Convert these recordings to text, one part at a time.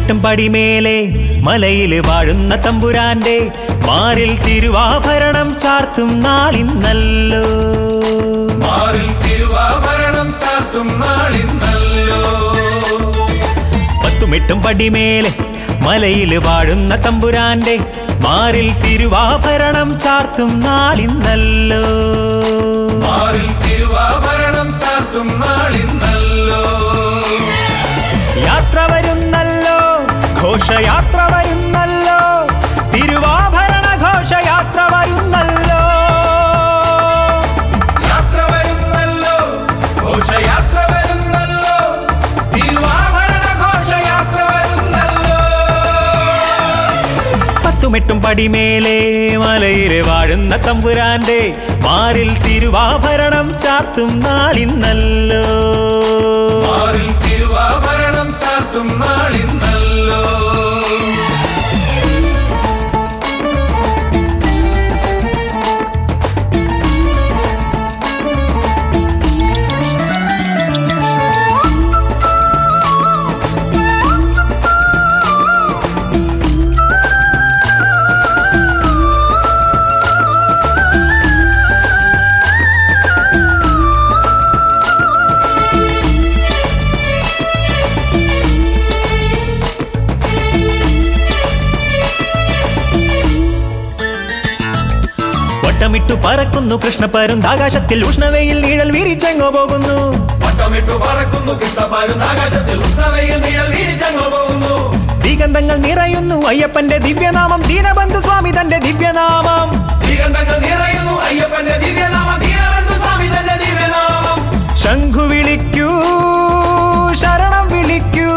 പത്തുമെട്ടും പടിമേലെ മലയിൽ വാഴുന്ന തമ്പുരാന്റെ മാറിൽ തിരുവാഭരണം ചാർത്തും നാളിന്നല്ലോ മാറിൽ തിരുവാഭരണം ചാർത്തും നാളിന്നല്ലോ പത്തുമെട്ടും പടിമേലെ മലയിൽ വാഴുന്ന തമ്പുരാന്റെ മാറിൽ തിരുവാഭരണം ചാർത്തും നാളിന്നല്ലോ മാറിൽ തിരുവാഭരണം ചാർത്തും നാളിന്നല്ലോ യാത്ര വരുന്നല്ലോ ഘോഷയാത്ര വരുന്നല്ലോ തിരുവാഭരണ ഘോഷയാത്ര വരുന്നല്ലോ യാത്ര വരുന്നല്ലോ ഘോഷയാത്ര വരുന്നല്ലോ തിരുവാഭരണ ഘോഷയാത്ര വരുന്നല്ലോ പത്തുമെട്ടും പടിമേലെ മലയിലെ വാഴുന്ന തമ്പുരാന്റെ മാറിൽ തിരുവാഭരണം ചാർത്തും നാളിന്നല്ലോ മാറിൽ തിരുവാഭരണം ചാർത്തും നാളിന്നല്ലോ വട്ടമിട്ടു പറക്കുന്നു കൃഷ്ണപ്പരും ആകാശത്തിൽ ഉഷ്ണവയിൽ നീഴൽ വീരിച്ചെങ്ങോ പോകുന്നു വട്ടമിട്ടു പറക്കുന്നു കൃഷ്ണപ്പാരും ആകാശത്തിൽ ഉഷ്ണവയിൽ നിഴൽ വീരിച്ചങ്ങോ പോകുന്നു ദിഗന്ധങ്ങൾ നിറയുന്നു അയ്യപ്പന്റെ ദിവ്യനാമം ദീനബന്ധു സ്വാമി തന്റെ ദിവ്യനാമം ദിഗന്ധങ്ങൾ നിറയുന്നു അയ്യപ്പന്റെ ദിവ്യനാമം ധീരബന്ധു സ്വാമി തന്റെ ദിവ്യനാമം ശംഖു വിളിക്കൂ ശരണം വിളിക്കൂ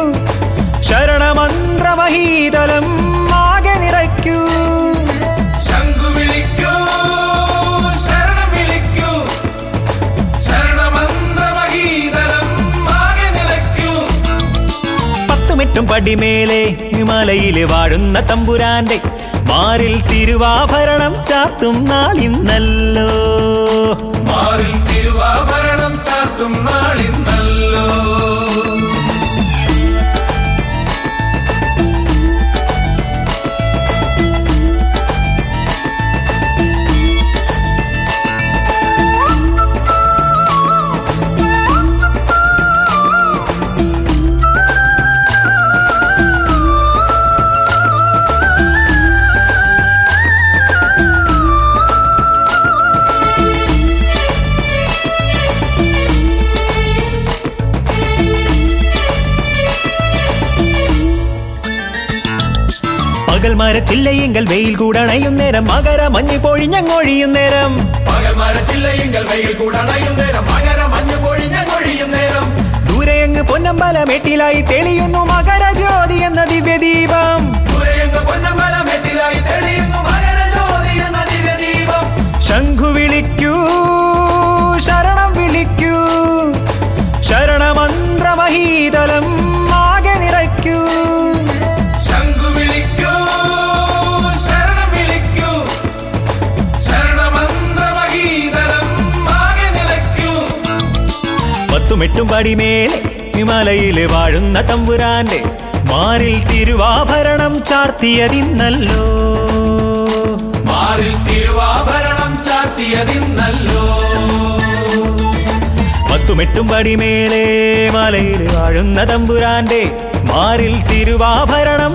ശരണമന്ത്രമഹീതലം ആകെ നിറയ്ക്കൂ ശംഖു വിളിക്കൂ ശരണം വിളിക്കൂ ശരണമന്ത്രമഹീതലം ആകെ നിലയ്ക്കൂ പത്തുമെട്ടും പടിമേലെ മലയില് വാഴുന്ന തമ്പുരാന്റെ മാറിൽ തിരുവാഭരണം ചാർത്തും നാളിന്നല്ലോ മാറിൽ തിരുവാഭരണം ചാർത്തും നാളിന്നല്ലോ പകൽ മരച്ചില്ലയെങ്കിൽ വെയിൽ കൂടണയും നേരം മകര മഞ്ഞ് പൊഴിഞ്ഞങ്ങൊഴിയും നേരം പകൽമാര ചില്ലയെങ്കിൽ വെയിൽ കൂടണയും നേരം മകര മഞ്ഞു പൊഴിഞ്ഞ കൊഴിയും നേരം ദൂരെയങ്ങ് പൊന്നമ്പലമേട്ടിലായി തെളിയുന്നു മകരജ്യോതി എന്ന ദിവ്യദീപം ദൂരെയെങ്ങ് പൊന്നമ്പല മെട്ടിലായി തെളിയുന്നു മകര ജ്യോതി എന്ന ദിവ്യദീപം ശംഖു വിളിക്കൂ ശരണം വിളിക്കൂ ശരണമന്ത്രമഹീതലം ആകെ നിറയ്ക്കൂ ശംഖു വിളിക്കൂ ശരണം വിളിക്കൂ ശരണമന്ത്രമഹീതലം ആകെ നിലയ്ക്കൂ പത്തുമെട്ടും പടിമേലെ ഹിമാലയില് വാഴുന്ന തമ്പുരാന്റെ മാറിൽ തിരുവാഭരണം ചാർത്തിയതിന്നല്ലോ മാറിൽ തിരുവാഭരണം ചാർത്തിയതിന്നല്ലോ പത്തുമെട്ടും പടിമേലെ മലയില് വാഴുന്ന തമ്പുരാന്റെ മാറിൽ തിരുവാഭരണം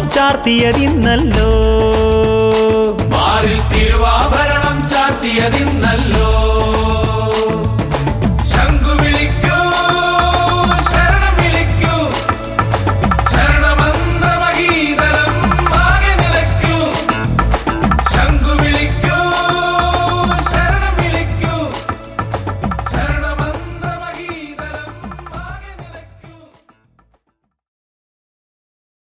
ചാർത്തിയതിന്നല്ലോ മാറിൽ തിരുവാഭരണം ചാർത്തിയതിന്നല്ലോ